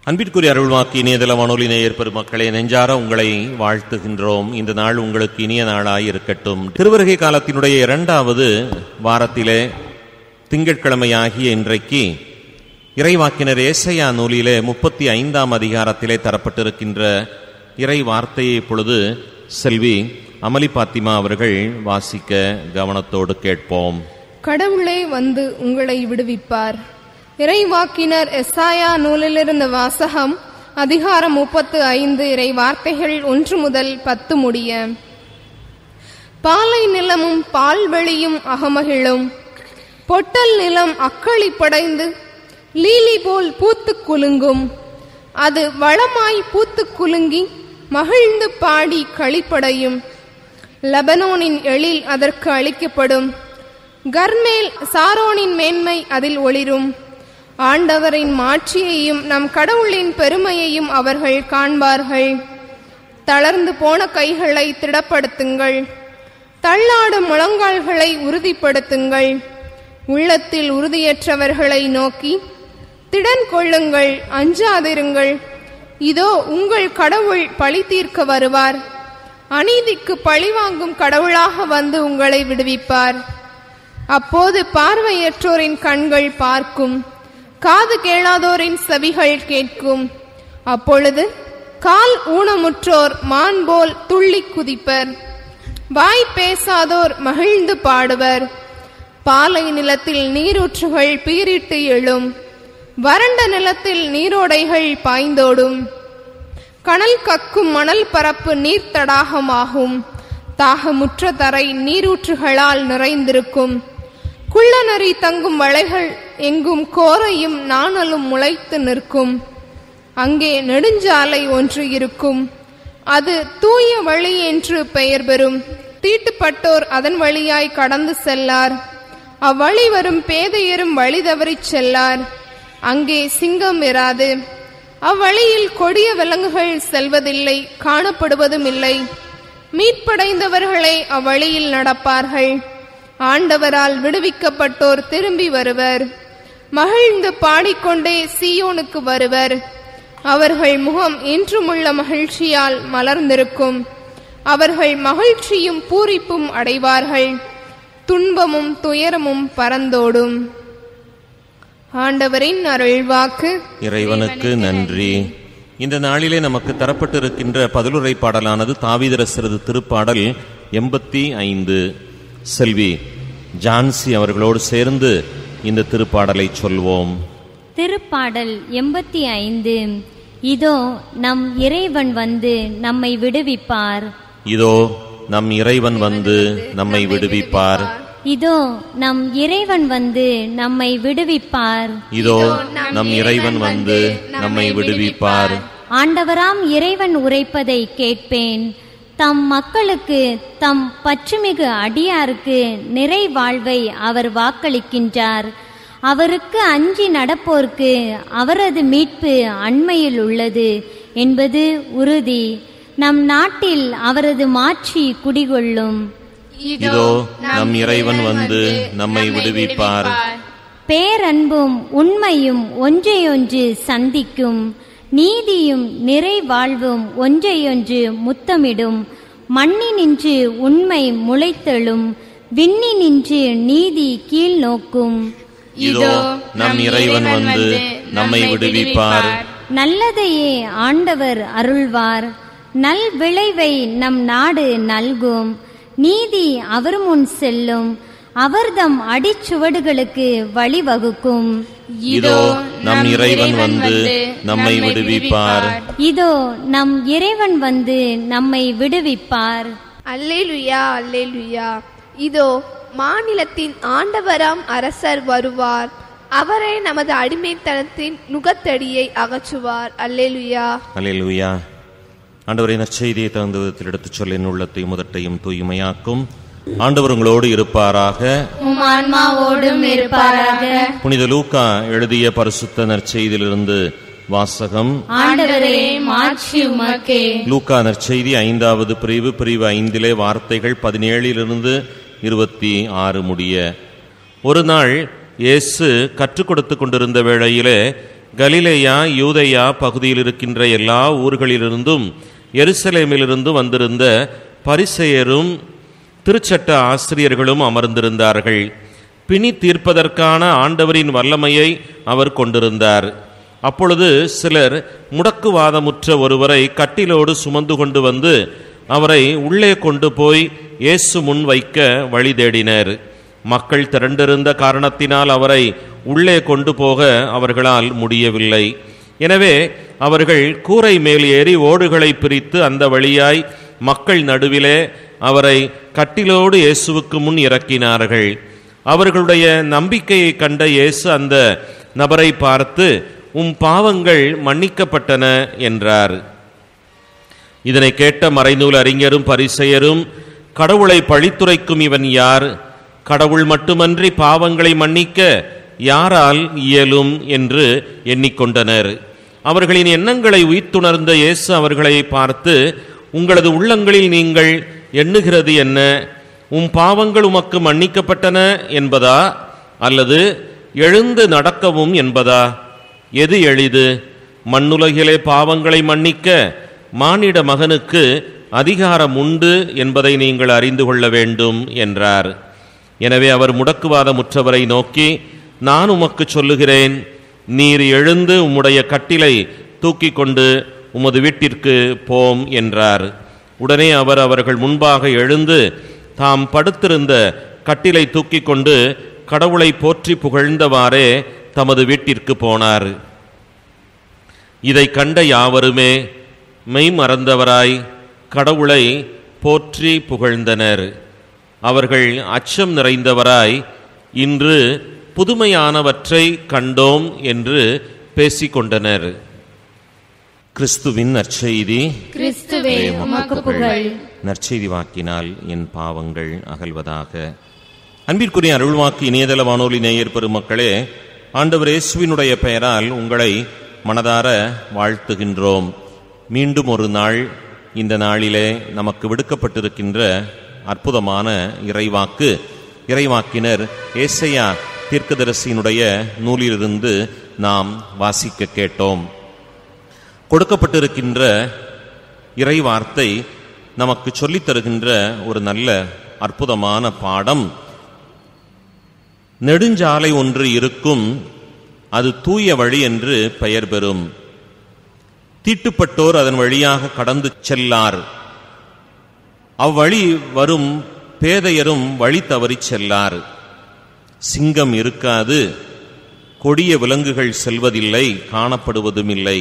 அன்பிற்குரிய அருள்வாக்கு இணையதள வானொலி நேயர் பெருமக்களே நெஞ்சார உங்களை வாழ்த்துகின்றோம் இந்த நாள் உங்களுக்கு இனிய நாளாய் இருக்கட்டும் திருவருகை காலத்தினுடைய இரண்டாவது வாரத்திலே திங்கட்கிழமையாகிய இன்றைக்கு இறைவாக்கினர் ஏசையா நூலிலே முப்பத்தி ஐந்தாம் அதிகாரத்திலே தரப்பட்டிருக்கின்ற இறை வார்த்தையை இப்பொழுது செல்வி அமளி பாத்திமா அவர்கள் வாசிக்க கவனத்தோடு கேட்போம் கடவுளே வந்து உங்களை விடுவிப்பார் இறைவாக்கினர் எஸ்ஆயா நூலிலிருந்து வாசகம் அதிகாரம் முப்பத்து ஐந்து இறை வார்த்தைகள் ஒன்று முதல் பத்து முடிய பாலை நிலமும் பால்வெளியும் அகமகிழும் பொட்டல் நிலம் அக்களி படைந்து லீலி போல் பூத்துக் குலுங்கும் அது வளமாய் பூத்துக் குலுங்கி மகிழ்ந்து பாடி களிப்படையும் லெபனோனின் எழில் அதற்கு அளிக்கப்படும் கர்மேல் சாரோனின் மேன்மை அதில் ஒளிரும் ஆண்டவரின் மாட்சியையும் நம் கடவுளின் பெருமையையும் அவர்கள் காண்பார்கள் தளர்ந்து போன கைகளை திடப்படுத்துங்கள் தள்ளாடும் முழங்கால்களை உறுதிப்படுத்துங்கள் உள்ளத்தில் உறுதியற்றவர்களை நோக்கி திடன் கொள்ளுங்கள் அஞ்சாதிருங்கள் இதோ உங்கள் கடவுள் பழி தீர்க்க வருவார் அநீதிக்கு பழிவாங்கும் கடவுளாக வந்து உங்களை விடுவிப்பார் அப்போது பார்வையற்றோரின் கண்கள் பார்க்கும் காது கேளாதோரின் செவிகள் கேட்கும் அப்பொழுது கால் ஊனமுற்றோர் மான் போல் துள்ளி குதிப்பர் வாய் பேசாதோர் மகிழ்ந்து பாடுவர் பாலை நிலத்தில் நீரூற்றுகள் பீரிட்டு எழும் வறண்ட நிலத்தில் நீரோடைகள் பாய்ந்தோடும் கனல் கக்கும் மணல் பரப்பு நீர் தடாகமாகும் தாகமுற்ற தரை நீரூற்றுகளால் நிறைந்திருக்கும் குள்ளநரி தங்கும் வளைகள் எங்கும் கோரையும் நாணலும் முளைத்து நிற்கும் அங்கே நெடுஞ்சாலை ஒன்று இருக்கும் அது தூய வழி என்று பெயர் பெறும் தீட்டுப்பட்டோர் அதன் வழியாய் கடந்து செல்லார் அவ்வழி வரும் பேதையரும் வழி தவறிச் செல்லார் அங்கே சிங்கம் இராது அவ்வழியில் கொடிய விலங்குகள் செல்வதில்லை காணப்படுவதும் இல்லை மீட்படைந்தவர்களே அவ்வழியில் நடப்பார்கள் ஆண்டவரால் விடுவிக்கப்பட்டோர் திரும்பி வருவர் மகிழ்ந்து பாடிக்கொண்டே சீயோனுக்கு வருவர் அவர்கள் முகம் என்றுமுள்ள மகிழ்ச்சியால் மலர்ந்திருக்கும் அவர்கள் மகிழ்ச்சியும் பூரிப்பும் அடைவார்கள் துன்பமும் துயரமும் பறந்தோடும் ஆண்டவரின் அருள்வாக்கு இறைவனுக்கு நன்றி இந்த நாளிலே நமக்கு தரப்பட்டிருக்கின்ற பதிலுரை பாடலானது தாவீதரசரது திருப்பாடல் எண்பத்தி ஐந்து செல்வி ஜான்சி அவர்களோடு சேர்ந்து இந்த திருப்பாடலை சொல்வோம் திருப்பாடல் எண்பத்தி ஐந்து இதோ நம் இறைவன் வந்து நம்மை விடுவிப்பார் இதோ நம் இறைவன் வந்து நம்மை விடுவிப்பார் இதோ நம் இறைவன் வந்து நம்மை விடுவிப்பார் இதோ நம் இறைவன் வந்து நம்மை விடுவிப்பார் ஆண்டவராம் இறைவன் உரைப்பதை கேட்பேன் தம் மக்களுக்கு தம் பற்றுமிகு அடியாருக்கு நிறை வாழ்வை அவர் வாக்களிக்கின்றார் அவருக்கு அஞ்சி நடப்போர்க்கு அவரது மீட்பு அண்மையில் உள்ளது என்பது உறுதி நம் நாட்டில் அவரது மாட்சி குடிகொள்ளும் இதோ நம் இறைவன் வந்து நம்மை விடுவிப்பார் பேரன்பும் உண்மையும் ஒன்றையொன்று சந்திக்கும் நீதியும் நிறை வாழ்வும் ஒன்றையொன்று முத்தமிடும் மண்ணினின்று உண்மை முளைத்தெழும் விண்ணினின்று நீதி கீழ் நோக்கும் இதோ நம் இறைவன் வந்து நம்மை விடுவிப்பார் நல்லதையே ஆண்டவர் அருள்வார் நல் விளைவை நம் நாடு நல்கும் நீதி அவர் முன் செல்லும் அவர்தம் அடிச்சுவடுகளுக்கு வழிவகுக்கும் இதோ நம் இறைவன் வந்து நம்மை விடுவிப்பார் இதோ நம் இறைவன் வந்து நம்மை விடுவிப்பார் அல்லேலுயா அல்லேலுயா இதோ மாநிலத்தின் ஆண்டவராம் அரசர் வருவார் அவரே நமது அடிமைத்தனத்தின் நுகத்தடியை அகற்றுவார் அல்லேலுயா அல்லேலூயா ஆண்டவரை நற்செய்தியை தகுந்த விதத்தில் எடுத்துச் சொல்ல என் உள்ளத்தையும் முதட்டையும் தூய்மையாக்கும் ஆண்டவர் உங்களோடு இருப்பாராக உம் ஆன்மாவோடும் இருப்பாராக புனித லூக்கா எழுதிய பரிசுத்த நற்செய்தியிலிருந்து வாசகம் ஆண்டவரே மாட்சி உமக்கே லூக்கா நற்செய்தி ஐந்தாவது பிரிவு பிரிவு ஐந்திலே வார்த்தைகள் பதினேழிலிருந்து இருபத்தி ஆறு முடிய ஒரு நாள் இயேசு கற்றுக் கொடுத்து கொண்டிருந்த வேளையிலே கலிலேயா யூதேயா பகுதியில் இருக்கின்ற எல்லா ஊர்களிலிருந்தும் எருசலேமிலிருந்து வந்திருந்த பரிசெயரும் திருச்சட்ட ஆசிரியர்களும் அமர்ந்திருந்தார்கள் பிணி தீர்ப்பதற்கான ஆண்டவரின் வல்லமையை அவர் கொண்டிருந்தார் அப்பொழுது சிலர் முடக்குவாதமுற்ற ஒருவரை கட்டிலோடு சுமந்து கொண்டு வந்து அவரை உள்ளே கொண்டு போய் இயேசு முன் வைக்க வழி தேடினர் மக்கள் திரண்டிருந்த காரணத்தினால் அவரை உள்ளே கொண்டு போக அவர்களால் முடியவில்லை எனவே அவர்கள் கூரை மேல் ஏறி ஓடுகளை பிரித்து அந்த வழியாய் மக்கள் நடுவிலே அவரை கட்டிலோடு இயேசுவுக்கு முன் இறக்கினார்கள் அவர்களுடைய நம்பிக்கையை கண்ட இயேசு அந்த நபரை பார்த்து உம் பாவங்கள் மன்னிக்கப்பட்டன என்றார் இதனை கேட்ட மறைநூல் அறிஞரும் பரிசெயரும் கடவுளை பழித்துரைக்கும் இவன் யார் கடவுள் மட்டுமன்றி பாவங்களை மன்னிக்க யாரால் இயலும் என்று எண்ணிக்கொண்டனர் அவர்களின் எண்ணங்களை உயிர்த்துணர்ந்த இயேசு அவர்களை பார்த்து உங்களது உள்ளங்களில் நீங்கள் எண்ணுகிறது என்ன உம் பாவங்கள் உமக்கு மன்னிக்கப்பட்டன என்பதா அல்லது எழுந்து நடக்கவும் என்பதா எது எளிது மண்ணுலகிலே பாவங்களை மன்னிக்க மானிட மகனுக்கு அதிகாரம் உண்டு என்பதை நீங்கள் அறிந்து கொள்ள வேண்டும் என்றார் எனவே அவர் முடக்குவாதமுற்றவரை நோக்கி நான் உமக்கு சொல்லுகிறேன் நீர் எழுந்து உம்முடைய கட்டிலை தூக்கி கொண்டு உமது வீட்டிற்கு போம் என்றார் உடனே அவர் அவர்கள் முன்பாக எழுந்து தாம் படுத்திருந்த கட்டிலை தூக்கி கொண்டு கடவுளை போற்றி புகழ்ந்தவாறே தமது வீட்டிற்கு போனார் இதை கண்ட யாவருமே மெய் மறந்தவராய் கடவுளை போற்றி புகழ்ந்தனர் அவர்கள் அச்சம் நிறைந்தவராய் இன்று புதுமையானவற்றை கண்டோம் என்று பேசிக்கொண்டனர் கிறிஸ்துவின் நற்செய்தி கிறிஸ்துவே உமக்கு புகழ் நற்செய்தி வாக்கினால் என் பாவங்கள் அகல்வதாக அன்பிற்குரிய அருள்வாக்கு இணையதள வானொலி நேயர் பெருமக்களே ஆண்டவர் இயேசுவினுடைய பெயரால் உங்களை மனதார வாழ்த்துகின்றோம் மீண்டும் ஒரு நாள் இந்த நாளிலே நமக்கு விடுக்கப்பட்டிருக்கின்ற அற்புதமான இறைவாக்கு இறைவாக்கினர் ஏசையா தீர்க்கதரிசியினுடைய நூலிலிருந்து நாம் வாசிக்க கேட்டோம் கொடுக்கப்பட்டிருக்கின்ற இறைவார்த்தை நமக்கு சொல்லித் தருகின்ற ஒரு நல்ல அற்புதமான பாடம் நெடுஞ்சாலை ஒன்று இருக்கும் அது தூய வழி என்று பெயர் பெறும் தீட்டுப்பட்டோர் அதன் வழியாக கடந்து செல்லார் அவ்வழி வரும் பேதையரும் வழி தவறிச் செல்லார் சிங்கம் இருக்காது கொடிய விலங்குகள் செல்வதில்லை காணப்படுவதும் இல்லை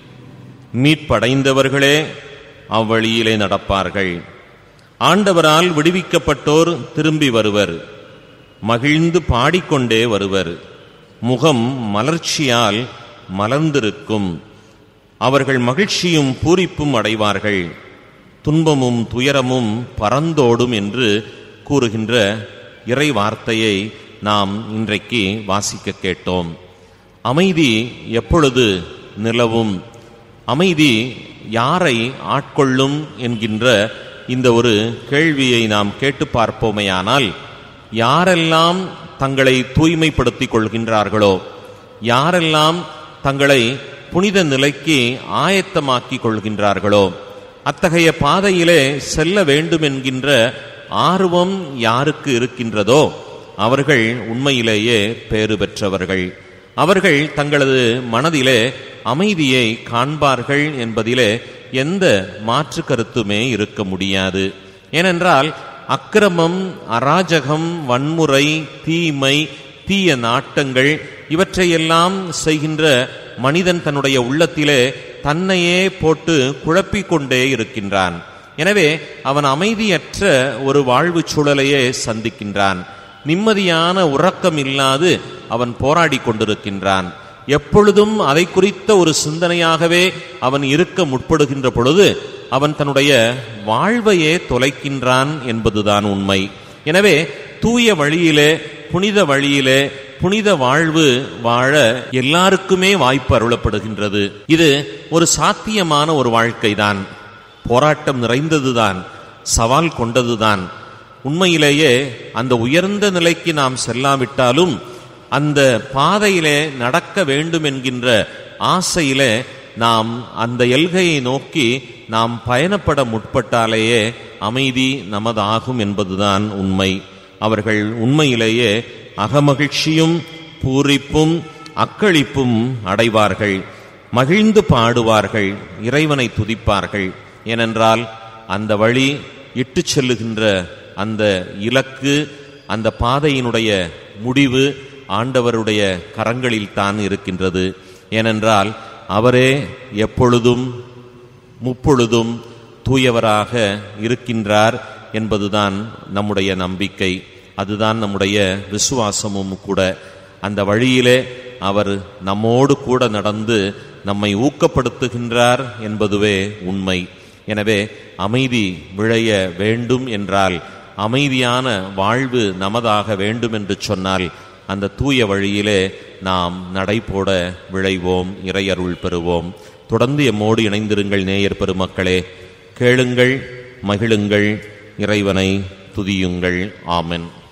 மீட்படைந்தவர்களே அவ்வழியிலே நடப்பார்கள் ஆண்டவரால் விடுவிக்கப்பட்டோர் திரும்பி வருவர் மகிழ்ந்து பாடிக்கொண்டே வருவர் முகம் மலர்ச்சியால் மலர்ந்திருக்கும் அவர்கள் மகிழ்ச்சியும் பூரிப்பும் அடைவார்கள் துன்பமும் துயரமும் பறந்தோடும் என்று கூறுகின்ற இறை வார்த்தையை நாம் இன்றைக்கு வாசிக்க கேட்டோம் அமைதி எப்பொழுது நிலவும் அமைதி யாரை ஆட்கொள்ளும் என்கின்ற இந்த ஒரு கேள்வியை நாம் கேட்டு பார்ப்போமேயானால் யாரெல்லாம் தங்களை தூய்மைப்படுத்திக் கொள்கின்றார்களோ யாரெல்லாம் தங்களை புனித நிலைக்கு ஆயத்தமாக்கிக் கொள்கின்றார்களோ அத்தகைய பாதையிலே செல்ல வேண்டும் என்கின்ற ஆர்வம் யாருக்கு இருக்கின்றதோ அவர்கள் உண்மையிலேயே பேறு பெற்றவர்கள் அவர்கள் தங்களது மனதிலே அமைதியை காண்பார்கள் என்பதிலே எந்த மாற்று கருத்துமே இருக்க முடியாது ஏனென்றால் அக்கிரமம் அராஜகம் வன்முறை தீமை தீய நாட்டங்கள் இவற்றையெல்லாம் செய்கின்ற மனிதன் தன்னுடைய உள்ளத்திலே தன்னையே போட்டு குழப்பிக் கொண்டே இருக்கின்றான் எனவே அவன் அமைதியற்ற ஒரு வாழ்வு சூழலையே சந்திக்கின்றான் நிம்மதியான உறக்கம் இல்லாது அவன் போராடி கொண்டிருக்கின்றான் எப்பொழுதும் அதை குறித்த ஒரு சிந்தனையாகவே அவன் இருக்க முற்படுகின்ற பொழுது அவன் தன்னுடைய வாழ்வையே தொலைக்கின்றான் என்பதுதான் உண்மை எனவே தூய வழியிலே புனித வழியிலே புனித வாழ்வு வாழ எல்லாருக்குமே வாய்ப்பு அருளப்படுகின்றது இது ஒரு சாத்தியமான ஒரு வாழ்க்கைதான் போராட்டம் நிறைந்ததுதான் சவால் கொண்டதுதான் உண்மையிலேயே அந்த உயர்ந்த நிலைக்கு நாம் செல்லாவிட்டாலும் அந்த பாதையிலே நடக்க வேண்டும் என்கின்ற ஆசையிலே நாம் அந்த எல்கையை நோக்கி நாம் பயணப்பட முற்பட்டாலேயே அமைதி நமதாகும் என்பதுதான் உண்மை அவர்கள் உண்மையிலேயே அகமகிழ்ச்சியும் பூரிப்பும் அக்களிப்பும் அடைவார்கள் மகிழ்ந்து பாடுவார்கள் இறைவனை துதிப்பார்கள் ஏனென்றால் அந்த வழி இட்டுச் செல்லுகின்ற அந்த இலக்கு அந்த பாதையினுடைய முடிவு ஆண்டவருடைய கரங்களில் தான் இருக்கின்றது ஏனென்றால் அவரே எப்பொழுதும் முப்பொழுதும் தூயவராக இருக்கின்றார் என்பதுதான் நம்முடைய நம்பிக்கை அதுதான் நம்முடைய விசுவாசமும் கூட அந்த வழியிலே அவர் நம்மோடு கூட நடந்து நம்மை ஊக்கப்படுத்துகின்றார் என்பதுவே உண்மை எனவே அமைதி விழைய வேண்டும் என்றால் அமைதியான வாழ்வு நமதாக வேண்டும் என்று சொன்னால் அந்த தூய வழியிலே நாம் நடைபோட விழைவோம் இறையருள் பெறுவோம் தொடர்ந்து எம்மோடு இணைந்திருங்கள் நேயர் பெருமக்களே கேளுங்கள் மகிழுங்கள் இறைவனை துதியுங்கள் ஆமென்